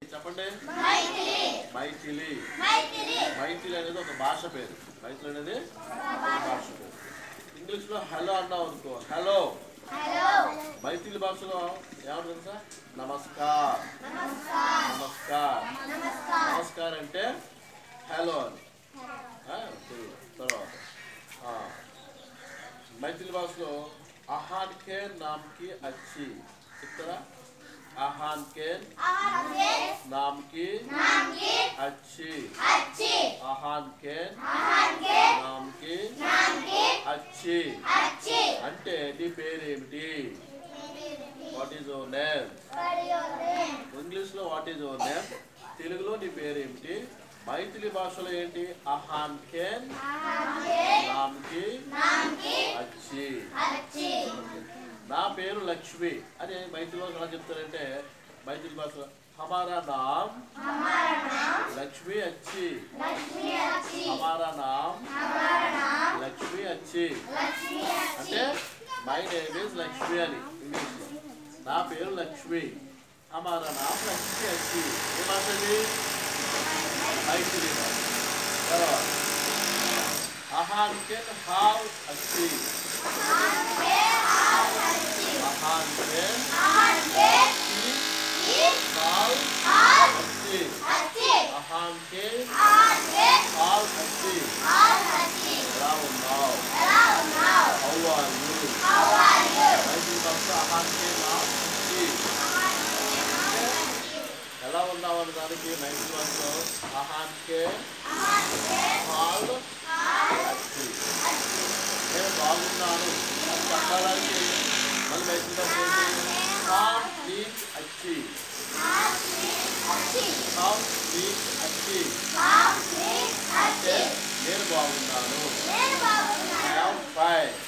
చెప్పండి మైథిలి మైథిలి మైథిలి మైథిలి అనేది ఒక భాష పేరు మైథిలి అనేది ఒక భాష పేరు ఇంగ్లీష్ లో హలో అన్నావు అనుకో హలో హలో మైథిలి భాషలో ఏమన్నా తెలుసా నమస్కార్ నమస్కార్ నమస్కారం నమస్కార్ అంటే హలో అని ఆ, తెలుగు. తర్వాత ఆ, మైథిలి భాషలో అహాన్ కే నామ్ కి అచ్చి చెప్తారా అహాన్ కే ఆహారే నామ్ కి నామ్కి అచ్చి అచ్చి అహాన్ కే ఆహార్కే నామ్ కి నామ్కి అచ్చి అచ్చి అంటే నీ పేరేమిటి వాట్ ఈజ్ యువర్ నేమ్ పడియోదే ఇంగ్లీష్ లో వాట్ ఈజ్ యువర్ నేమ్ తెలుగులో నీ పేరేమిటి మైథిలి భాషలో ఏంటి అహాన్ కేన్ ఆహార్కే నామ్ కి నామ్కి అచ్చి అచ్చి నా పేరు లక్ష్మి అని మైథిలి భాష ఎలా చెప్తారంటే మైథిలి భాషలో హమారా నామ్ हमारा नाम లక్ష్మి అచ్చి लक्ष्मी अच्छी హమారా నామ్ हमारा नाम లక్ష్మి అచ్చి लक्ष्मी अच्छी అంటే మై నేమ్ ఇస్ లక్ష్మి అని ఇంగ్లీష్లో నా పేరు లక్ష్మి హమారా నామ్ లక్ష్మి అచ్చి ఏ భాష ఇది మైథిలి భాష తర్వాత అహాన్ కెన్ హావ్ అచ్చి आहार्के हाल अच्छी అహాన్ కెన్ आहार्के ఈ ई హావ్ हाल అచ్చి अच्छी అహాన్ కెన్ आहार्के హావ్ అచ్చి हाल अच्छी ఎలా ఉన్నావు Hello now how are you how are you Maithili భాష అహాన్ కెన్ హావ్ అచ్చి ఎలా ఉన్నావు అన్న దానికి మైథిలి భాషలో అహాన్ కెన్ आहार्के హావ్ हाल అచ్చి నేను బాగున్నాను అని చెప్పడానికి మళ్ళీ మైథిలి భాష ఏంటి హావ్ నీట్ అచ్చి अच्छी హావ్ నీట్ అచ్చి हाल అంటే अच्छी నేను బాగున్నాను నేను బాగున్నాను ఐ ఆమ్ ఫైన్